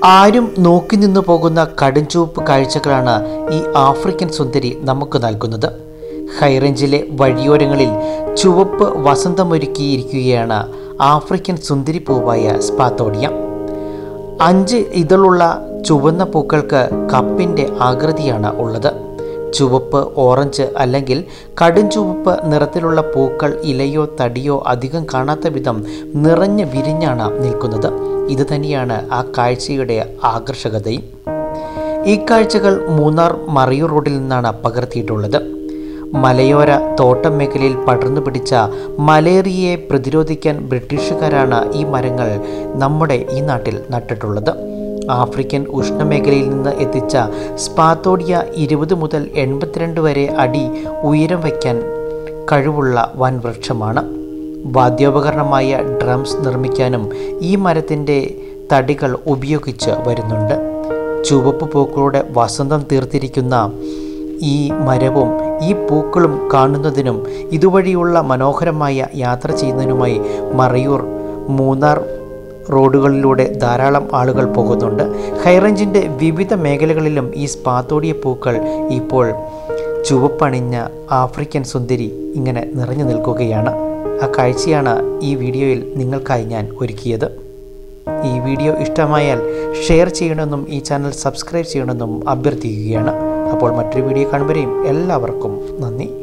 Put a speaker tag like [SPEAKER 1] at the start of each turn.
[SPEAKER 1] ആരും നോക്കി നിന്നു പോകുന്ന കടുംചുവപ്പ് കാഴ്ചകളാണ് ഈ ആഫ്രിക്കൻ സുന്ദരി നമുക്ക് നൽകുന്നത് ഹൈറേഞ്ചിലെ വഴിയോരങ്ങളിൽ ചുവപ്പ് വസന്തമൊരുക്കിയിരിക്കുകയാണ് ആഫ്രിക്കൻ സുന്ദരി പൂവായ സ്പാത്തോഡിയ അഞ്ച് ഇതളുള്ള ചുവന്ന പൂക്കൾക്ക് കപ്പിൻ്റെ ആകൃതിയാണ് ഉള്ളത് ചുവപ്പ് ഓറഞ്ച് അല്ലെങ്കിൽ കടും ചുവപ്പ് നിറത്തിലുള്ള പൂക്കൾ ഇലയോ തടിയോ അധികം കാണാത്ത വിധം നിറഞ്ഞ് വിരിഞ്ഞാണ് നിൽക്കുന്നത് ഇത് തന്നെയാണ് ആ കാഴ്ചയുടെ ആകർഷകതയും ഈ കാഴ്ചകൾ മൂന്നാർ മറയൂർ റോഡിൽ നിന്നാണ് പകർത്തിയിട്ടുള്ളത് മലയോര തോട്ടം മേഖലയിൽ പടർന്നു പിടിച്ച മലേറിയയെ പ്രതിരോധിക്കാൻ ബ്രിട്ടീഷുകാരാണ് ഈ മരങ്ങൾ നമ്മുടെ ഈ നാട്ടിൽ നട്ടിട്ടുള്ളത് ആഫ്രിക്കൻ ഉഷ്ണമേഖലയിൽ നിന്ന് എത്തിച്ച സ്പാത്തോഡിയ ഇരുപത് മുതൽ എൺപത്തിരണ്ട് വരെ അടി ഉയരം വയ്ക്കാൻ കഴിവുള്ള വൻ വൃക്ഷമാണ് വാദ്യോപകരണമായ ഡ്രംസ് നിർമ്മിക്കാനും ഈ മരത്തിൻ്റെ തടികൾ ഉപയോഗിച്ച് വരുന്നുണ്ട് ചുവപ്പ് പൂക്കളുടെ വസന്തം തീർത്തിരിക്കുന്ന ഈ മരവും ഈ പൂക്കളും കാണുന്നതിനും ഇതുവഴിയുള്ള മനോഹരമായ യാത്ര ചെയ്യുന്നതിനുമായി മറയൂർ മൂന്നാർ റോഡുകളിലൂടെ ധാരാളം ആളുകൾ പോകുന്നുണ്ട് ഹൈറേഞ്ചിൻ്റെ വിവിധ മേഖലകളിലും ഈ സ്പാത്തോടിയ പൂക്കൾ ഇപ്പോൾ ചുവപ്പണിഞ്ഞ ആഫ്രിക്കൻ സുന്ദരി ഇങ്ങനെ നിറഞ്ഞു നിൽക്കുകയാണ് ആ കാഴ്ചയാണ് ഈ വീഡിയോയിൽ നിങ്ങൾക്കായി ഞാൻ ഒരുക്കിയത് ഈ വീഡിയോ ഇഷ്ടമായാൽ ഷെയർ ചെയ്യണമെന്നും ഈ ചാനൽ സബ്സ്ക്രൈബ് ചെയ്യണമെന്നും അഭ്യർത്ഥിക്കുകയാണ് അപ്പോൾ മറ്റൊരു വീഡിയോ കാണുമ്പോഴേയും എല്ലാവർക്കും നന്ദി